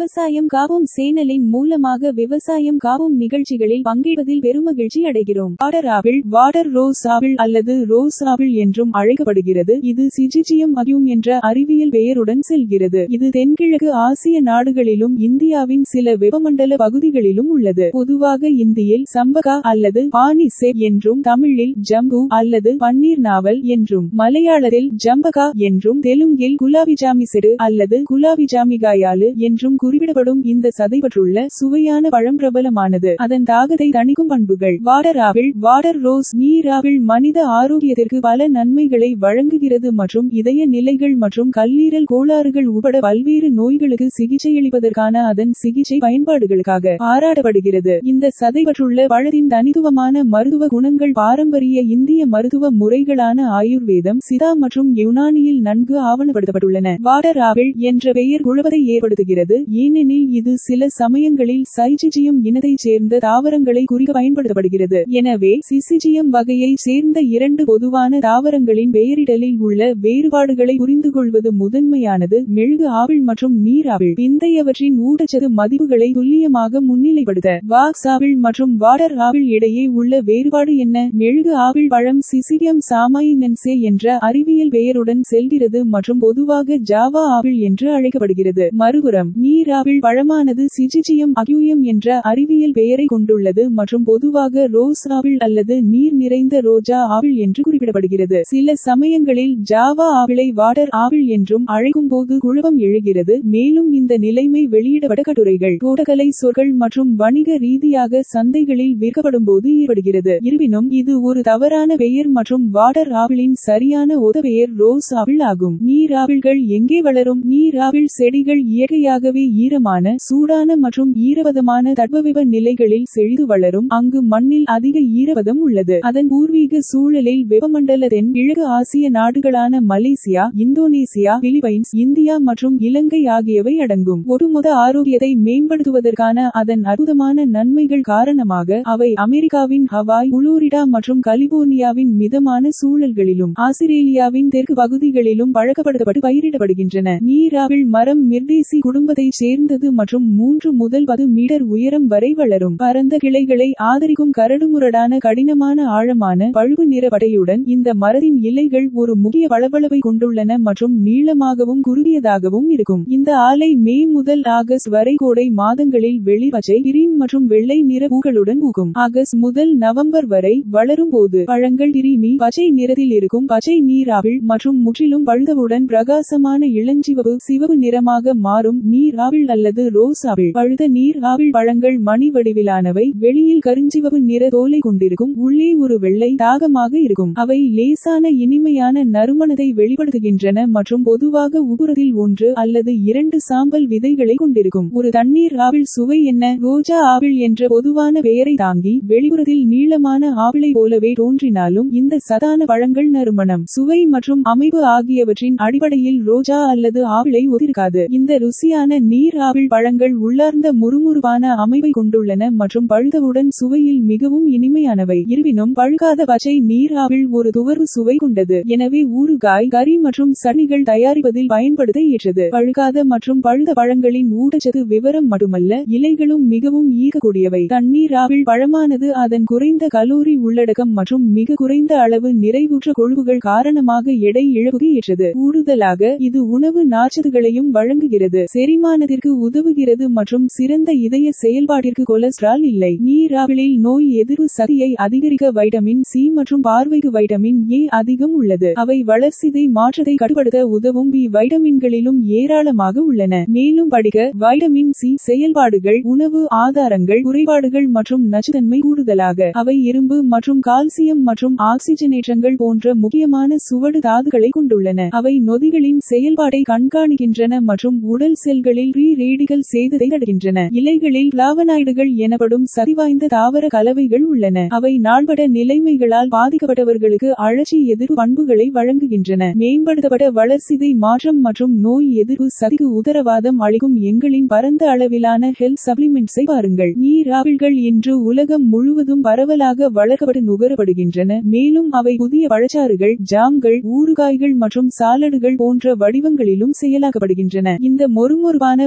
விவசாயம் காவோம் சேனலின் மூலமாக விவசாயம் காவோம் நிகழ்ச்சிகளில் பங்கேற்பதில் பெருமகிழ்ச்சி அடைகிறோம் water apple water rose apple அல்லது ரோஸ் ஆப்பிள் என்றும் அழைக்கப்படுகிறது இது சிஜிஜியம் அக்யூம் என்ற அறிவியல் பெயருடன் செல்கிறது இது தென்கிழக்கு ஆசிய நாடுகளிலும் இந்தியாவின் சில வெப்பமண்டல பகுதிகளிலும் உள்ளது பொதுவாக இந்தியில் சம்பகா அல்லது பானி சேப் என்றும் தமிழில் ஜம்பு அல்லது பன்னீர் நாவல் என்றும் மலையாளத்தில் ஜம்பகா என்றும் தெலுங்கில் குலாபிஜாமிசெடு அல்லது குலாபிஜாமிகாயாலு என்றும் குறிப்பிடப்படும் இந்த சதைப்பற்றுள்ள சுவையான பழம் பிரபலமானது அதன் தாகத்தை தணிக்கும் பண்புகள் வாடர் ஆப்பிள் வாடர் ரோஸ் நீர் ஆப்பிள் மனித ஆரோக்கியத்திற்கு பல நன்மைகளை வழங்குகிறது மற்றும் இதய நிலைகள் மற்றும் கல்லீரல் கோளாறுகள் உட்பட பல்வேறு நோய்களுக்கு சிகிச்சையளிப்பதற்கான அதன் சிகிச்சை பயன்பாடுகளுக்காக பாராட்டப்படுகிறது இந்த சதைப்பற்றுள்ள பழத்தின் தனித்துவமான மருத்துவ குணங்கள் பாரம்பரிய இந்திய மருத்துவ முறைகளான ஆயுர்வேதம் சிதா மற்றும் யுனானியில் நன்கு ஆவணப்படுத்தப்பட்டுள்ளன வாடர் ஆப்பிள் என்ற பெயர் குழப்பத்தை ஏற்படுத்துகிறது ஏனெனில் இது சில சமயங்களில் சைஜிஜியம் இனத்தைச் சேர்ந்த தாவரங்களை குறிக்க பயன்படுத்தப்படுகிறது எனவே சிசிஜியம் வகையைச் சேர்ந்த இரண்டு பொதுவான தாவரங்களின் பெயரிடலில் உள்ள வேறுபாடுகளை புரிந்து கொள்வது முதன்மையானது மெழுகு ஆப்பிள் மற்றும் நீர் ஆப்பிள் பிந்தையவற்றின் ஊட்டச்சத்து மதிப்புகளை துல்லியமாக முன்னிலைப்படுத்த வாக்ஸ் ஆப்பிள் மற்றும் வாடர் ஆப்பிள் இடையே உள்ள வேறுபாடு என்ன மெழுகு ஆப்பிள் பழம் சிசிடியம் சாமாயினன்சே என்ற அறிவியல் பெயருடன் செல்கிறது மற்றும் பொதுவாக ஜாவா ஆப்பிள் என்று அழைக்கப்படுகிறது மறுபுறம் நீர் ஆப்பிள் பழமானது சிஜிஜியம் அக்யூயம் என்ற அறிவியல் பெயரை கொண்டுள்ளது மற்றும் பொதுவாக ரோஸ் ஆப்பிள் அல்லது நீர் நிறைந்த ரோஜா ஆப்பிள் என்று குறிப்பிடப்படுகிறது சில சமயங்களில் ஜாவா ஆப்பிளை வாடர் ஆப்பிள் என்றும் அழைக்கும் போது குழப்பம் எழுகிறது மேலும் இந்த நிலைமை வெளியிடப்பட்ட கட்டுரைகள் தோட்டக்கலை சொற்கள் மற்றும் வணிக ரீதியாக சந்தைகளில் விற்கப்படும் போது ஏற்படுகிறது இருப்பினும் இது ஒரு தவறான பெயர் மற்றும் வாடர் ஆப்பிளின் சரியான ஒத பெயர் ரோஸ் ஆப்பிள் ஆகும் நீர் ஆப்பிள்கள் எங்கே வளரும் நீர் ஆப்பிள் செடிகள் இயற்கையாகவே ஈரமான சூடான மற்றும் ஈரப்பதமான தட்பவெப்ப நிலைகளில் செழித்து வளரும் அங்கு மண்ணில் அதிக ஈரப்பதம் உள்ளது அதன் பூர்வீக சூழலில் வெப்பமண்டல தென் கிழக்கு ஆசிய நாடுகளான மலேசியா இந்தோனேசியா பிலிப்பைன்ஸ் இந்தியா மற்றும் இலங்கை ஆகியவை அடங்கும் ஒட்டுமொத்த ஆரோக்கியத்தை மேம்படுத்துவதற்கான அதன் அற்புதமான நன்மைகள் காரணமாக அவை அமெரிக்காவின் ஹவாய் புளோரிடா மற்றும் கலிபோர்னியாவின் மிதமான சூழல்களிலும் ஆஸ்திரேலியாவின் தெற்கு பகுதிகளிலும் பழக்கப்படுத்தப்பட்டு பயிரிடப்படுகின்றன நீராவில் மரம் மிர்டேசி குடும்பத்தைச் சேர்ந்தது மற்றும் மூன்று முதல் பது மீட்டர் உயரம் வரை வளரும் பரந்த கிளைகளை ஆதரிக்கும் கரடுமுரடான கடினமான ஆழமான பழுப்பு நிற படையுடன் இந்த மரத்தின் இலைகள் ஒரு முக்கிய பளபளப்பை கொண்டுள்ளன மற்றும் நீளமாகவும் குறுகியதாகவும் இருக்கும் இந்த ஆலை மே முதல் ஆகஸ்ட் வரை கோடை மாதங்களில் வெளி பச்சை கிரீம் மற்றும் வெள்ளை நிற பூக்களுடன் பூக்கும் ஆகஸ்ட் முதல் நவம்பர் வரை வளரும் போது பழங்கள் கிரீமி பச்சை நிறத்தில் இருக்கும் பச்சை நீராவில் மற்றும் முற்றிலும் பழுதவுடன் பிரகாசமான இளஞ்சிவப்பு சிவப்பு நிறமாக மாறும் நீர் ஆவில் அல்லது ரோஸ் ஆவில் பழுத நீர் ஆவில் பழங்கள் மணி வடிவிலானவை வெளியில் கருஞ்சிவப்பு நிற தோலை கொண்டிருக்கும் உள்ளே ஒரு வெள்ளை தாகமாக இருக்கும் அவை லேசான இனிமையான நறுமணத்தை வெளிப்படுத்துகின்றன மற்றும் பொதுவாக உபுரத்தில் ஒன்று அல்லது இரண்டு சாம்பல் விதைகளை கொண்டிருக்கும் ஒரு தண்ணீர் ஆவில் சுவை என்ன ரோஜா ஆவில் என்ற பொதுவான பெயரை தாங்கி வெளிப்புறத்தில் நீளமான ஆவிளை போலவே தோன்றினாலும் இந்த சதான பழங்கள் நறுமணம் சுவை மற்றும் அமைப்பு ஆகியவற்றின் அடிப்படையில் ரோஜா அல்லது ஆவிளை ஒத்திருக்காது இந்த ருசியான நீர் ஆவில் பழங்கள் உள்ளார்ந்த முறுமுறுப்பான அமைப்பை கொண்டுள்ளன மற்றும் பழுதவுடன் சுவையில் மிகவும் இனிமையானவை இருப்பினும் பழுகாத பச்சை நீர் ஆவில் ஒரு துவர்வு சுவை கொண்டது எனவே ஊறுகாய் கறி மற்றும் சட்னிகள் தயாரிப்பதில் பயன்படுத்த ஏற்றது பழுகாத மற்றும் பழுத பழங்களின் ஊட்டச்சத்து விவரம் மட்டுமல்ல இலைகளும் மிகவும் ஈர்க்கக்கூடியவை தண்ணீர் ஆவில் பழமானது அதன் குறைந்த கலோரி உள்ளடக்கம் மற்றும் மிக குறைந்த அளவு நிறைவுற்ற கொழுவுகள் காரணமாக எடை இழப்புக்கு ஏற்றது கூடுதலாக இது உணவு நார்ச்சத்துகளையும் வழங்குகிறது செரிமானத்திற்கு உதவுகிறது மற்றும் சிறந்த இதய செயல்பாட்டிற்கு கொலஸ்ட்ரால் இல்லை நீர் ஆவிலில் நோய் எதிர்ப்பு சக்தியை அதிகரிக்க வைட்டமின் சி மற்றும் பார்வைக்கு வைட்டமின் ஏ அதிகம் உள்ளது அவை வளர்சிதை மாற்றத்தை கட்டுப்படுத்த உதவும் பி வைட்டமின்களிலும் ஏராளமாக உள்ளன மேலும் படிக்க வைட்டமின் சி செயல்பாடுகள் உணவு ஆதாரங்கள் குறைபாடுகள் மற்றும் நச்சுத்தன்மை கூடுதலாக அவை இரும்பு மற்றும் கால்சியம் மற்றும் ஆக்சிஜனேற்றங்கள் போன்ற முக்கியமான சுவடு தாதுகளை கொண்டுள்ளன அவை நொதிகளின் செயல்பாட்டை கண்காணிக்கின்றன மற்றும் உடல் செல்களில் ரீ ரேடிகல் சேதத்தை தடுக்கின்றன இலைகளில் பிளாவனாய்டுகள் எனப்படும் சதிவாய்ந்த தாவர கலவைகள் உள்ளன அவை நாள்பட நிலைமைகளால் பாதிக்கப்பட்டவர்களுக்கு அழற்சி எதிர்ப்பு பண்புகளை வழங்குகின்றன மேம்படுத்தப்பட்ட வளர்சிதை மாற்றம் மற்றும் நோய் எதிர்ப்பு சதிக்கு உத்தரவாதம் அளிக்கும் எங்களின் பரந்த அளவிலான ஹெல்த் சப்ளிமெண்ட்ஸை பாருங்கள் நீர் ஆப்பிள்கள் இன்று உலகம் முழுவதும் பரவலாக வளர்க்கப்பட்டு நுகரப்படுகின்றன மேலும் அவை புதிய பழச்சாறுகள் ஜாம்கள் ஊறுகாய்கள் மற்றும் சாலடுகள் போன்ற வடிவங்களிலும் செயலாக்கப்படுகின்றன இந்த மொறுமொறுவான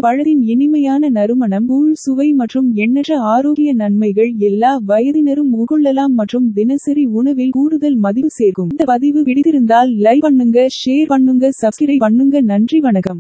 பழத்தின் இனிமையான நறுமணம் கூழ் சுவை மற்றும் எண்ணற்ற ஆரோக்கிய நன்மைகள் எல்லா வயதினரும் உட்கொள்ளலாம் மற்றும் தினசரி உணவில் கூடுதல் மதிப்பு சேர்க்கும் இந்த பதிவு பிடித்திருந்தால் லைக் பண்ணுங்க ஷேர் பண்ணுங்க சப்ஸ்கிரைப் பண்ணுங்க நன்றி வணக்கம்